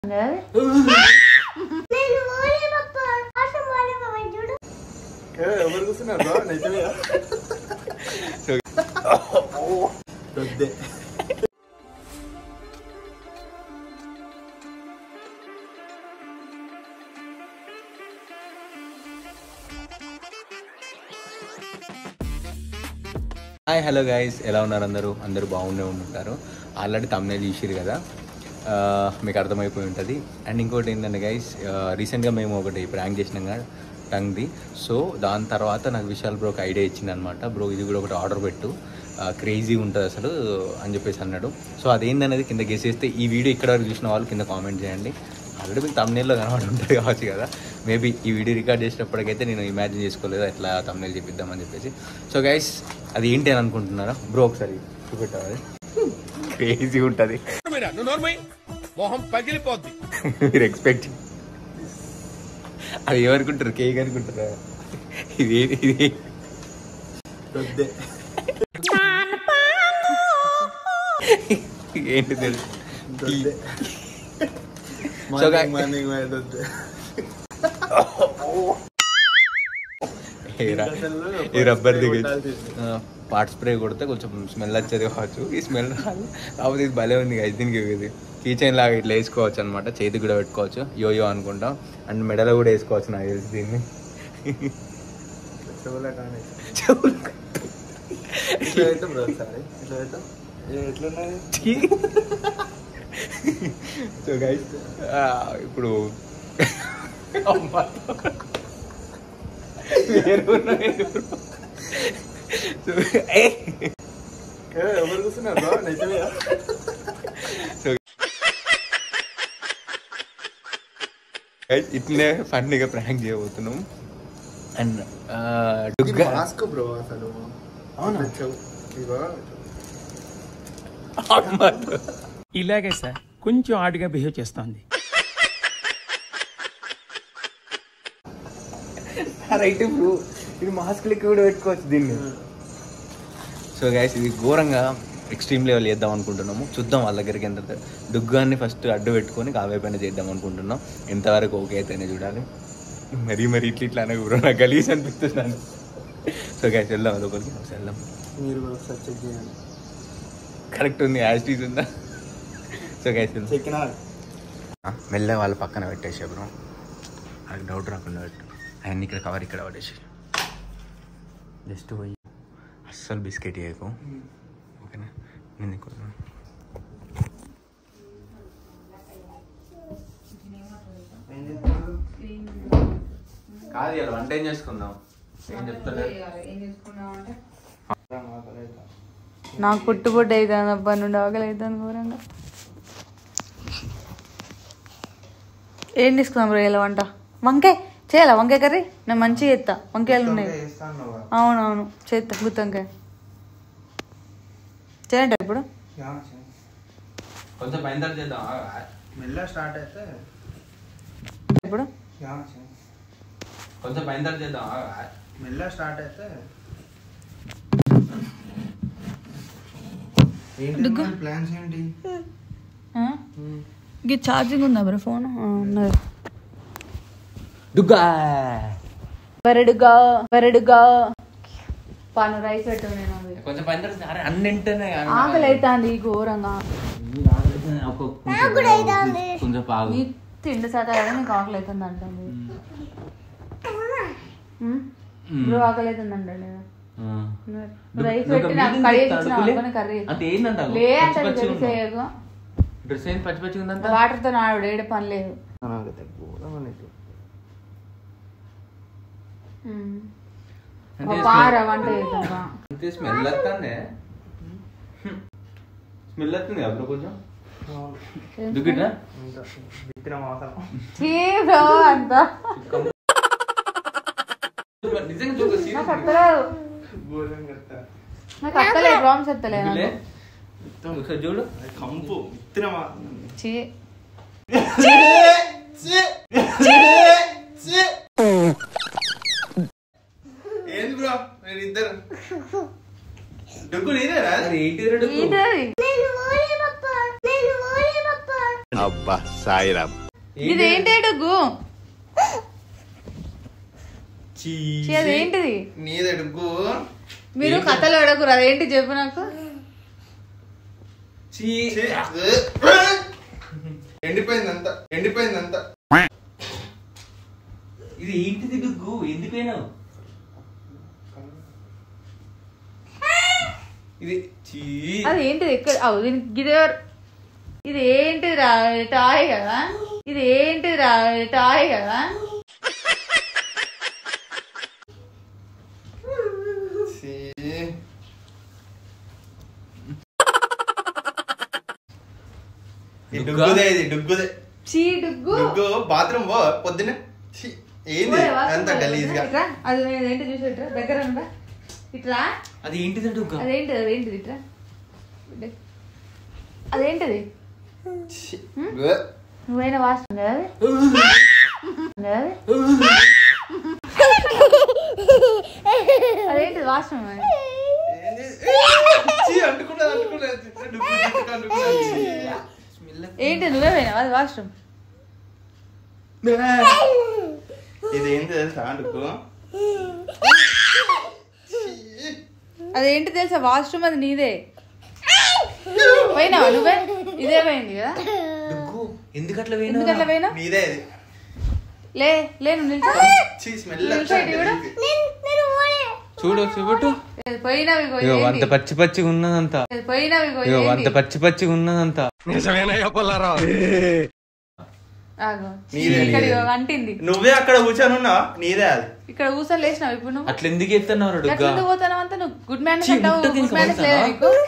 ఎవరు కూర్చున్నారు bro? నిజమే వద్దే హాయ్ హలో గైస్ ఎలా ఉన్నారు అందరూ అందరూ బాగుండే ఉంటారు ఆల్రెడీ తమ్నే చూసిరు కదా ఆ, మీకు అర్థమైపోయి ఉంటుంది అండ్ ఇంకోటి ఏంటంటే గైస్ రీసెంట్గా మేము ఒకటి ప్రాంక్ చేసినాం కదా టంగ్ది సో దాని తర్వాత నాకు విశాల్ బ్రో ఒక ఐడియా ఇచ్చింది అనమాట బ్రో ఇది కూడా ఒకటి ఆర్డర్ పెట్టు క్రేజీ ఉంటుంది అసలు అని చెప్పేసి అన్నాడు సో అదేందనేది కింద గెసేస్తే ఈ వీడియో ఇక్కడ వరకు చూసిన వాళ్ళు కింద కామెంట్ చేయండి ఆల్రెడీ మీకు తమ్నేల్లో కనబడి ఉంటుంది కావచ్చు కదా మేబీ ఈ వీడియో రికార్డ్ చేసినప్పటికైతే నేను ఇమాజిన్ చేసుకోలేదు ఎట్లా తమ్నేల్ చెప్పిద్దామని చెప్పేసి సో గైస్ అది ఏంటి అని అనుకుంటున్నారా బ్రో ఒకసారి చూపెట్టాలి క్రేజీ ఉంటుంది మొహం పగిలిపోద్ది మీరు ఎక్స్పెక్ట్ అది ఏమనుకుంటారు కేక్ అనుకుంటారా ఇది ఇది వద్దే ఏంటి తెలుసు వద్దే So, guys- మార్నింగ్ మార్నింగ్ వద్దే ఈ ర- ఈ రబ్బర్ దిగి పార్ట్ స్ప్రే కొడితే కొంచెం స్మెల్ వచ్చేది కావచ్చు ఈ స్మెల్ రాదు కాకపోతే ఇది భలే ఉంది కదా దీనికి ఇది కీ చైన్ లాగా ఇట్లా వేసుకోవచ్చు అనమాట చేతికి కూడా పెట్టుకోవచ్చు యోయో అనుకుంటాం అండ్ మెడలో కూడా వేసుకోవచ్చు నాకు తెలిసి దీన్ని చెవులే కానీ చెవులు ఇట్లా పెట్టు బ్రో ఒకసారి ఇట్లా పెట్టు ఏ, ఎట్లున్నది సో గైస్ ఇప్పుడు వేరు ఉన్నాయి bro. So, ఏ! ఏ, ఎవరు కూర్చున్నారు bro? నిజమే Guys, ఇట్లనే ఫన్నీగా ప్రాంక్ చేయబోతున్నాం అండ్ ఇది డుగ్గా మాస్క్ బ్రో అసలు అవునా చెవు ఇగో ఇలాగే సార్ కొంచెం ఆడిగా బిహేవ్ చేస్తోంది రైట్ బ్రో ఇది మాస్క్ లెక్క కూడా పెట్టుకోవచ్చు దీన్ని సో గైస్ ఇది ఘోరంగా ఎక్స్ట్రీమ్ లెవెల్ చేద్దాం అనుకుంటున్నాము చూద్దాం వాళ్ళ దగ్గరికి ఎంత దుగ్గాన్ని ఫస్ట్ అడ్డు పెట్టుకొని కావే పైన చేద్దాం అనుకుంటున్నాం ఎంతవరకు ఓకే అయితేనే చూడాలి మరీ మరి ఇట్లా ఇట్లా అనకు బ్రో నాకు గలీజ్ అనిపిస్తున్నాను సో గైస్ వెళ్దాం అదొకరికి ఒకసారి వెళ్దాం మీరు కూడా ఒకసారి చెక్ చేయండి కరెక్ట్ ఉంది యాజిటీస్ ఉందా సో గైస్ వెళ్దాం చెక్కినా మెల్లగా వాళ్ళ పక్కన పెట్టేసే బ్రో అది డౌట్ రాకుండా పెట్టు ఆయన ఇక్కడ కవర్ ఇక్కడ పడేసి జస్ట్ పోయి అస్సలు బిస్కెట్ చేయకు ఓకేనా నేను నీకు కాదు ఇలా వంట ఏం చేసుకుందాం ఏం చెప్తారు నాకు పుట్టు పుట్టు అవుతుంది అబ్బా నుండి ఆకలి అవుతుంది ఘోరంగా ఏం తీసుకుందాం బ్రో ఇలా వంట వంకాయ చేయాలా వంకాయ కర్రీ నేను మంచిగా చేస్తా వంకాయలు ఉన్నాయి అవునవును చేస్తా గుత్తంకాయ చేయండి ఇప్పుడు కొంచెం పైన తర్వాత చేద్దాం మెల్ల స్టార్ట్ అయితే ఇప్పుడు కొంచెం పైన తర్వాత చేద్దాం మెల్ల స్టార్ట్ అయితే డుగ్గు. ఏంటి ప్లాన్స్ ఏంటి ఇది ఛార్జింగ్ ఉందా బ్రో ఫోన్ ఉన్నది డుగ్గా వరడుగా వరడుగా పాను రైస్ పెట్టు నేను అవి. కొంచెం పైన తర్వాత అరే అన్నింటనే ఆకలి అవుతుంది ఘోరంగా కొంచెం పాగు నీ తిండి శాతం కదా నీకు ఆకలి అవుతుంది అంటుంది బ్రో ఆకలి అవుతుంది అంటండి రైస్ పెట్టి నాకు కర్రీ ఇచ్చిన అనుకుని కర్రీ అంటే ఏందంట లే అంటే తెలిసేయకు డ్రెస్ ఏంటి పచ్చి పచ్చి ఉందంట వాటర్తో నాడు ఏడ పని లేదు ఉమ్. అంటే ఒక పార వంట చేద్దాం అంతే స్మెల్ వస్తుంది స్మెల్ వస్తుంది అప్పుడు కొంచెం దుగ్గిట్రా విత్తనం అవసరం చీ బ్రో అంత నిజంగా చూడు నాకు అత్తలేదు ఘోరం కదా నాకు అత్తలేదు ప్రామ్స్ ఎత్తలేదు దుగ్గులే నాకు. ఒకసారి చూడు కంపు విత్తనమా చీ ఏంది బ్రో మీరు ఇద్దరు డుగ్గు నీదేనా ఏంటి దుగ్గు ఏంటది? అబ్బా సాయిరామ్ ఇది ఏంటి డుగ్గు చీ. ఛీ, అదేంటిది నీదే డుగ్గు మీరు కథలు అడగరు అదేంటి చెప్పు నాకు చీ. ఛీ. ఎండిపోయిందంత ఎండిపోయిందంత ఇది ఏంటిది డుగ్గు ఎందుకైనావు ఇది చీ అది ఏంటిది ఎక్కడ అవు దీనికి గిదెవరు ఇది ఏంటిది రా టాయ్ కదా ఇది ఏంటిది రా టాయ్ కదా ఛీ. ఈ డుగ్గుదే ఇది డుగ్గుదే చీ డుగ్గు డుగ్గు బాత్రూమ్ పో పొద్దున్న ఛీ, ఏంది పోయే వా, అంత గలీజ్ గా ఇట్రా అది ఏంటి చూసి ఇట్రా దగ్గర ఉందా ఇట్రా అది ఏంటిది డుగ్గా అదేంటిది అదేంటిది ఇట్రా బిడ్డ. అదేంటిది ఛీ. నువ్వైనా వాసన కదా అది? కదా అది? అదేంటిది వాసన మరి? ఏంది? ఛీ, అంటుకున్నది అంటుకున్నది డుగ్గు జుట్టుకు అంటుకున్నది. ఛీ. ఏంటి నువ్వే పోయినావా అది వాష్రూమ్ ఇది ఏంటి తెలుసా డుగ్గు అదేంటి తెలుసా వాష్రూమ్ అది నీదే పోయినావా నువ్వే ఇదే పోయింది కదా డుగ్గు ఎందుకు అట్లా ఎందుకు అట్లా పోయినా పోయినా నీదే ఇది లే లే నువ్వు నిల్చో చీ స్మెల్ నిల్చో ఇటు చూడు. చూడు చూపెట్టు లేదు, పోయినావి ఇగో ఇగో అంత ఏంటి? పచ్చి పచ్చిగా ఉన్నదంతా లేదు, పోయినావి ఇగో ఇగో ఏంటి? అంత పచ్చి పచ్చిగా ఉన్నదంతా ఆగు. నీదే, ఇక్కడ నీదే. ఇగో అంటింది నువ్వే అక్కడ కూర్చొని ఉన్నావా నీదే అది ఇక్కడ ఊసలు లేచినావు ఇప్పుడు నువ్వు అట్లా ఎందుకు ఎత్తున్నావు డుగ్గా ఎట్లా పోతావు అంతా నువ్వు గుడ్ మ్యాన్ చీ, అంటావు ముట్టకు గుడ్ ఇంకా మ్యానెస్ పడతావా? లేదా నీకు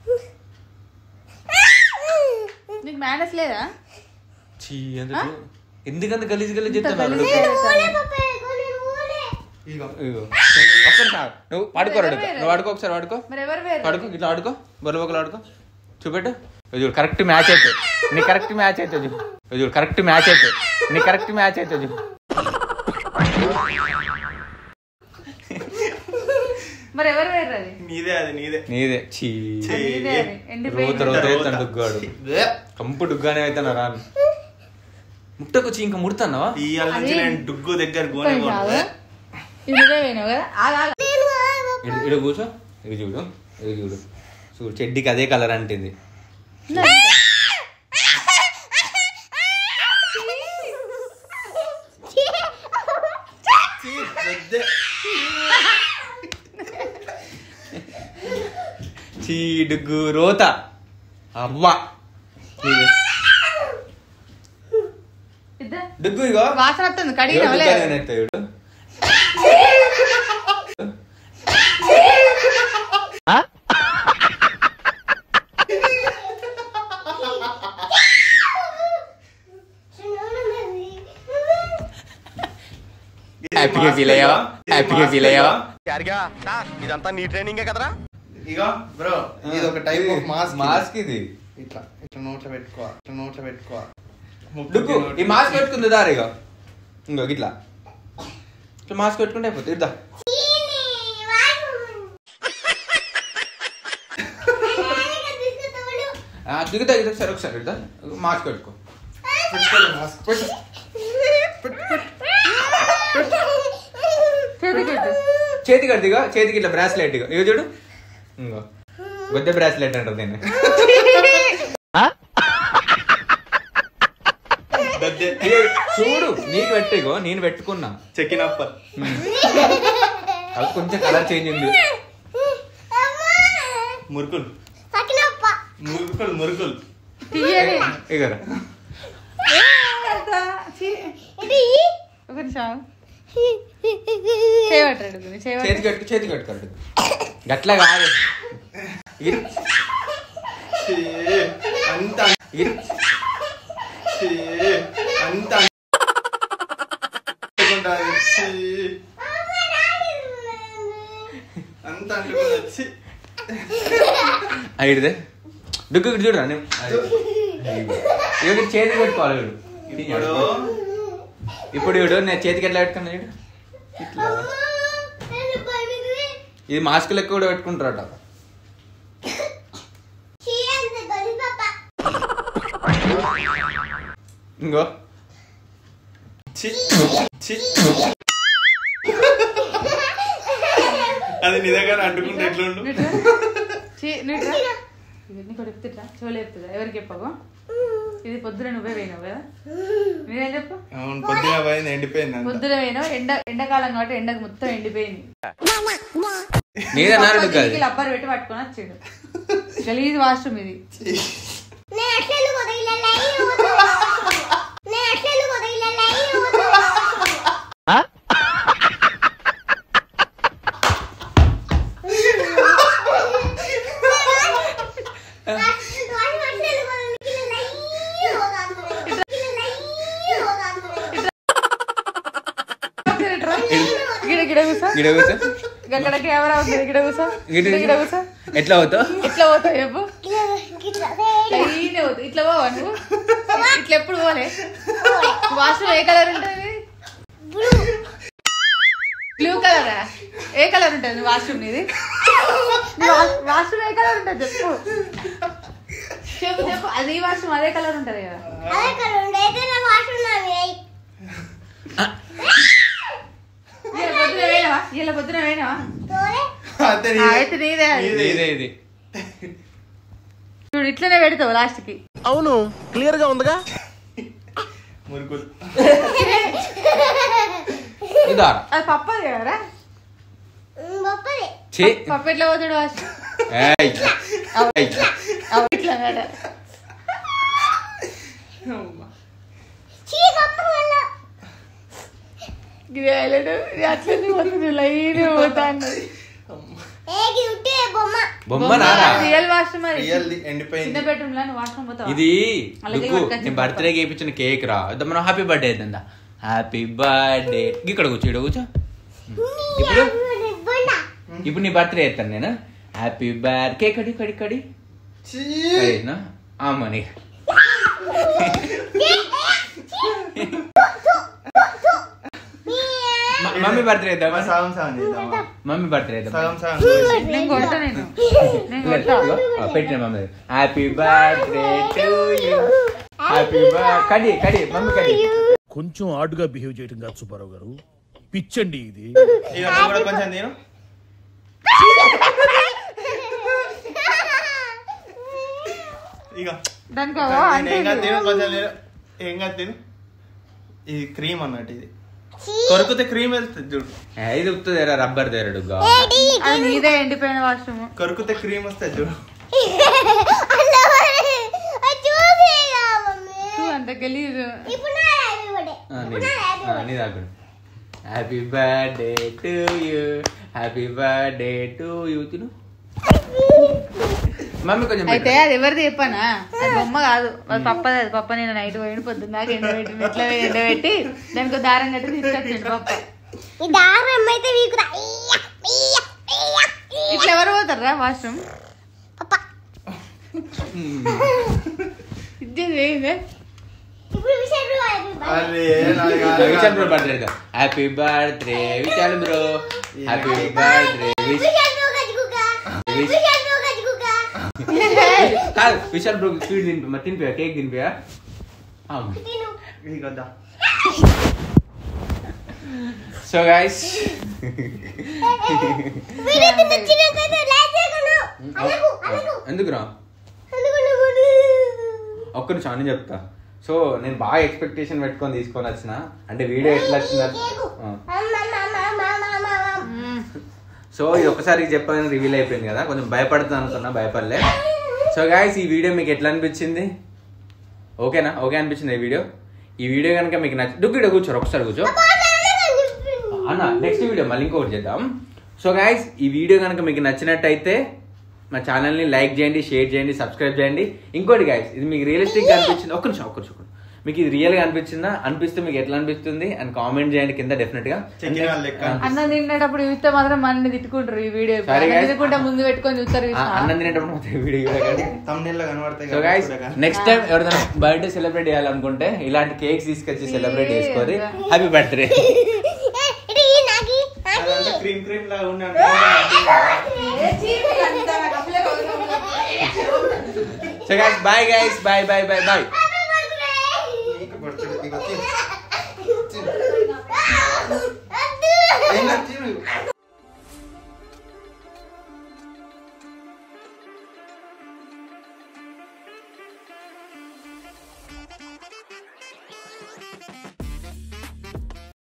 మేనస్ లేదా చీ ఎందుకు ఎందుకంత గలీజ్ గలీజ్ ఇంత చెప్తున్నావు గలీజ్గా చేస్తావా? ఇగో ఇగో ఒక్కసారి ఆగు. నువ్వు పడుకోరా ఎవరు నువ్వు పడుకో ఒకసారి పడుకో మరి ఎవరు వేరు పడుకో ఇట్లా ఆడుకో బొలబొకలు ఆడుకో చూపెట్టు ఇది చూడు కరెక్ట్ మ్యాచ్ అయితే నీ కరెక్ట్ మ్యాచ్ అయితే చూడు ఇది చూడు కరెక్ట్ మ్యాచ్ అయితే నీ కరెక్ట్ మ్యాచ్ అయితే చూడు మరి ఎవరు వేరు అది నీదే అది నీదే నీదే చీ చీ. నీదే అది రోత ఎండిపోయింది రోత రోత. అవుతాను డుగ్గాడు బ్లే. కంపు డుగ్గానే అవుతాను రాను ముట్టకొచ్చి ఇంకా ముడుతున్నావా ఇవాళ నుంచి అది- నేను డుగ్గు దగ్గర గోనే కొంచెం కొను. ఆగు. ఇది నువ్వే పోయినావు కదా ఆగు, ఆగు. ఇడు కూర్చో ఇది చూడు ఇది చూడు చూడు చెడ్డికి అదే కలర్ అంటింది నా- చీ, వద్దే. చీ డుగ్గు రోత అవ్వా నీదే. ఇద్దా. డుగ్గు ఇగో వాసన వస్తుంది కడిగినావు ఇగో లేదా? డుగ్గానే ఎత్తా చూడు ఇది హ్యాపీగా మాస్క్ ఫీల్ అయ్యావా ఇది హ్యాపీగా మాస్క్ ఫీల్ అయ్యావా ఇదంతా నీ ట్రైనింగే కదరా ఇగో బ్రో ఇది ఒక టైప్ ఆఫ్ మాస్క్ మాస్క్ ఇది ఇట్లా ఇట్లా నోట్లో పెట్టుకో ఇట్లా నోట్లో పెట్టుకో డుగ్గు ఈ మాస్క్ పెట్టుకుంది దారి ఇగో ఇంకో ఇట్లా ఇట్లా మాస్క్ పెట్టుకుంటే అయిపోతుంది ఇద్దా దిగుతా దిగుతా సరే ఒకసారి ఇద్దా మాస్క్ పెట్టుకో పెట్టుకోలే మాస్క్ పెట్టు చేతికి పెట్టు. చేతికి అడిదిగా చేతికి ఇట్లా బ్రాస్లెట్ ఇగో ఇగో చూడు ఇంకో గొద్దె బ్రాస్లెట్ అంటారు దీన్ని దద్దే. ఇగో చూడు నీకు పెట్టిగో నేను పెట్టుకున్నా చెక్కినప్ప అది కొంచెం కలర్ చేంజ్ ఉంది మురుకులు మురుకులు మురుకులు తీయని. ఇగరా ఏ, అంతా. ఛీ. ఒక నిమిషం ఆగు. చేయబట్టాడు గుని, చేయబట్టాడు. చేతికి కట్టు చేతికి కట్టుకోండి గట్లా కాదు ఇగిరి ఛీ, అంత ఇగిరి ఛీ, అంత అంటుకుంటాది. ఛీ. అంత అంటుకుంది ఛీ. ఇడిదే డుగ్గు ఇటు చూడరా నేను ఇక చేతికి పెట్టుకోవాలి వీడు ఇప్పుడు ఇప్పుడు ఇడు నేను చేతికి ఎట్లా పెట్టుకున్నా చూడు ఇట్లా ఇది మాస్క్ లెక్క కూడా పెట్టుకుంటారట ఇంకో చి చి అది నీ దగ్గర అంటుకుంటే ఎట్లుండు నువ్వుట్రా. చీ, నువ్వుట్రా. ఇవన్నీ కూడా చెప్తుట్రా చెవులు చెప్తుందా ఎవరికి చెప్పకు ఇది పొద్దున నువ్వే పోయినావు కదా నేనేం చెప్పు అవును పొద్దున పోయింది ఎండిపోయింది అంత పొద్దున పోయినావు ఎండ ఎండాకాలం కాబట్టి ఎండకు మొత్తం ఎండిపోయింది నేనే నారుడు కాదు లబ్బర్ పెట్టి పట్టుకొని వచ్చాడు గలీజ్ వాష్రూమ్ ఇది నేను అట్లా పోతా ఇలా లైన్ పోతా నేను అట్లా పోతా ఇలా లైన్ పోతా గిడ గిడ కూసా గిడ కూర్చో అక్కడ కెమెరా ఉంది గిడ కూసా గిడ గిడ గిడ కూసా ఎట్లా అవుతావు ఇట్లా పోతావు చెప్పు లైన్ పోతావు ఇట్లా పోవా నువ్వు ఇట్లా ఎప్పుడు పోలే వాష్రూమ్ ఏ కలర్ ఉంటుంది బ్లూ కలరా ఏ కలర్ ఉంటుంది వాష్రూమ్ ఇది వాష్రూమ్ ఏ కలర్ ఉంటుంది చెప్పు చెప్పు చెప్పు అది వాష్రూమ్ అదే కలర్ ఉంటుంది కదా అదే కదా ఉండేది నా వాడుతున్నాను ఇలా పొద్దున వేయనవా ఇలా పొద్దున వేయనవా అంతే ఆ, అయితే నీదే అది. ఇది ఇదే ఇది చూడు ఇట్లనే పెడతావు లాస్ట్ కి అవును క్లియర్ గా ఉందిగా మురుకులు ఇదా అది పప్పది కదరా గొప్పది ఛీ పప్పు ఎట్లా పోతాడు వాష్ ఏయ్ ఏయ్. ఇట్లా మేడ చీ గొప్ప వల్ల ఇది హైలైట్ ఇది అట్లనే పోతుంది లైన్ పోతాను ఏగి ఉట్టే బొమ్మ బొమ్మ నారా రియల్ వాష్రూమ్ అది రియల్ చిన్న ఎండిపోయింది బెడ్రూమ్ లో నువ్వు వాష్రూమ్ పోతావా ఇది అలాగే లుక్కు పట్టుకొచ్చి నేను బర్త్డే ఇప్పించిన కేక్ రా ఇద్దాం మనం హ్యాపీ బర్త్డే అవుతుందా హ్యాపీ బర్త్డే ఇక్కడ కూర్చో ఇక్కడ కూర్చో ఇప్పుడు బొండ ఇప్పుడు నీ బర్త్డే అవుతాను నేను హ్యాపీ బర్త్ కేక్ కడి కడి కడి ఛీ! కడినా అమ్మని మ- మమ్మీ బర్త్డే అవుతామా మరి సగం సగం చేద్దామా మమ్మీ బర్త్డే అవుతామా సగం సగం నేను కొడతా నేను నేను కొడతా పెట్టిన mummy happy birthday to you happy birth కడి కడి మమ్మీ కడి కొంచెం ఆడుగా బిహేవ్ చేయడం కాదు సుబ్బారావు గారు పిచ్చండి ఇది ఇక నువ్వు కూడా కొంచెం నేను ఇక దానికి నేను ఏం కాదు తిను కొంచెం నేను ఏం కాదు తిను ఇది క్రీమ్ అన్నట్టు ఇది కొరుకుతే క్రీమ్ వెళ్తుంది చూడు ఏ, ఇది ఉత్తది రబ్బర్ దేరడు అది నీదే ఎండిపోయిన వాష్రూమ్ కొరుకుతే క్రీమ్ వస్తుంది చూడు చూసేగా మమ్మీ అంత గలీజు ఇప్పుడు నా హ్యాపీ బర్త్డే ఇప్పుడు నా happy birthday happy birthday to you happy birthday to you తిను మమ్మీ కొంచెం అయితే పెట్టు. అది ఎవరిది చెప్పానా అది బొమ్మ కాదు అది పప్పది అది పప్ప నేను నైట్ పోయిన పొద్దున్న దాకా ఎండబెట్టి ఇట్లా ఎండబెట్టి దానికి ఒక దారం కట్టి తీసుకొచ్చిండు పప్ప ఈ దారం అయితే వీకుదా ఇయ్య, ఇయ్య, ఇయ్య, ఇయ్య. ఇట్లా ఎవరు పోతారా వాష్రూమ్ పప్ప ఇది ఏంది ఇప్పుడు విషయం హ్యాపీ బర్త్డే అరే నాది కాదు. Vishal bro birthday happy birthday Vishal bro happy birthday విషయం బ్రో గజ్జుకుగా విషయం బ్రో గజ్జుకుగా కాదు విశాల్ బ్రో స్వీట్ తినిపి మరి తినిపోయా కేక్ తినిపోయా తిను ఇక దా. సో గైస్ వీడియో తిన్న చిన్నకైతే లైక్ చేయకుండా అనకు అనకు ఎందుకు రా అనుకున్నా ఒక్క నిమిషం అని చెప్తా సో నేను బాగా ఎక్స్పెక్టేషన్ పెట్టుకొని తీసుకొని వచ్చిన అంటే వీడియో ఎట్లా వచ్చిందా సో ఇది ఒకసారి చెప్పగానే రివీల్ అయిపోయింది కదా కొంచెం భయపడుతుంది అనుకున్నా భయపడలే సో గాయస్ ఈ వీడియో మీకు ఎట్లా అనిపించింది ఓకేనా ఓకే అనిపించింది ఈ వీడియో ఈ వీడియో కనుక మీకు నచ్చి డుగ్గిడ కూర్చోరు ఒకసారి కూర్చో అన్న నెక్స్ట్ వీడియో మళ్ళీ ఇంకొకటి చేద్దాం సో గాయస్ ఈ వీడియో కనుక మీకు నచ్చినట్టయితే మా ఛానల్ని లైక్ చేయండి షేర్ చేయండి సబ్స్క్రైబ్ చేయండి ఇంకోటి గాయస్ ఇది మీకు రియలిస్టిక్గా అనిపించింది ఒక్క నిమిషం ఒక్క నిమిషం మీకు ఇది రియల్గా అనిపించిందా అనిపిస్తే మీకు ఎట్లా అనిపిస్తుంది అండ్ కామెంట్ చేయండి కింద డెఫినెట్గా చెక్కిన వాళ్ళ లెక్క అన్నం తినేటప్పుడు చూస్తే మాత్రం మనల్ని తిట్టుకుంటారు ఈ వీడియో Sorry guys. తినకుండా ముందు పెట్టుకొని చూస్తారు ఆ, చూసినావా? అన్నం తినేటప్పుడు మాత్రం వీడియో చూడకండి thumbnail లో కనబడతాయి సో కదా, గైస్ చూడగా. నెక్స్ట్ టైం ఎవరైనా బర్త్డే సెలబ్రేట్ చేయాలనుకుంటే ఇలాంటి కేక్స్ తీసుకొచ్చి సెలబ్రేట్ చేసుకోరి హ్యాపీ బర్త్డే ఇది నాకి అదంతా క్రీమ్ క్రీమ్ లాగా ఉండి so guys bye guys bye bye bye bye happy birthday నీకు పడుతుంది ఏం కాదు, తిను.